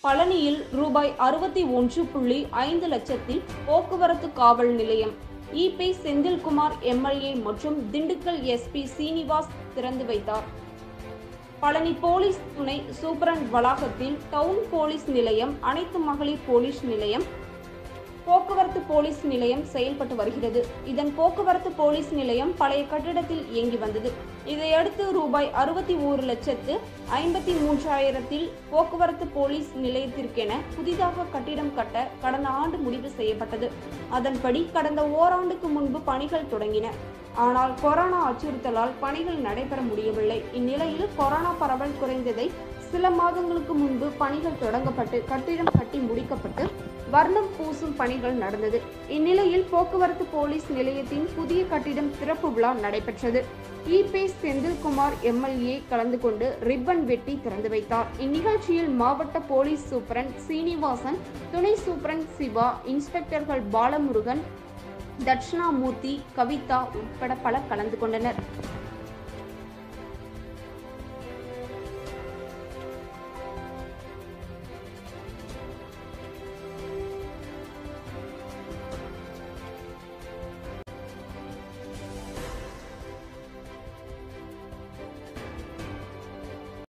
பழனியில் ரூபாய் அறுபத்தி ஒன்று புள்ளி ஐந்து லட்சத்தில் போக்குவரத்து காவல் நிலையம் இபி செந்தில்குமார் எம்எல்ஏ மற்றும் திண்டுக்கல் எஸ்பி சீனிவாஸ் திறந்து வைத்தார் பழனி போலீஸ் துணை சூப்பரண்ட் வளாகத்தில் டவுன் போலீஸ் நிலையம் அனைத்து மகளிர் போலீஸ் நிலையம் போக்குவரத்து போலீஸ் நிலையம் செயல்பட்டு வருகிறது இதன் போக்குவரத்து போலீஸ் நிலையம் பழைய கட்டிடத்தில் இயங்கி வந்தது இதையடுத்து ரூபாய் அறுபத்தி ஓரு லட்சத்து ஐம்பத்தி மூன்றாயிரத்தில் போக்குவரத்து போலீஸ் நிலையத்திற்கென புதிதாக கட்டிடம் கட்ட கடந்த ஆண்டு முடிவு செய்யப்பட்டது அதன்படி கடந்த ஓராண்டுக்கு முன்பு பணிகள் தொடங்கின ஆனால் கொரோனா அச்சுறுத்தலால் பணிகள் நடைபெற முடியவில்லை இந்நிலையில் கொரோனா பரவல் குறைந்ததை சில மாதங்களுக்கு முன்பு பணிகள் தொடங்கப்பட்டு கட்டிடம் கட்டி முடிக்கப்பட்டு வர்ணம் பூசும் பணிகள் நடந்தது இந்நிலையில் போக்குவரத்து போலீஸ் நிலையத்தின் புதிய கட்டிடம் திறப்பு விழா நடைபெற்றது இபே செந்தில்குமார் எம்எல்ஏ கலந்து கொண்டு ரிப்பன் வெட்டி திறந்து வைத்தார் இந்நிகழ்ச்சியில் மாவட்ட போலீஸ் சூப்பரண்ட் சீனிவாசன் துணை சூப்பரண்ட் சிவா இன்ஸ்பெக்டர்கள் பாலமுருகன் தட்சிணாமூர்த்தி கவிதா உட்பட பலர் கலந்து கொண்டனர்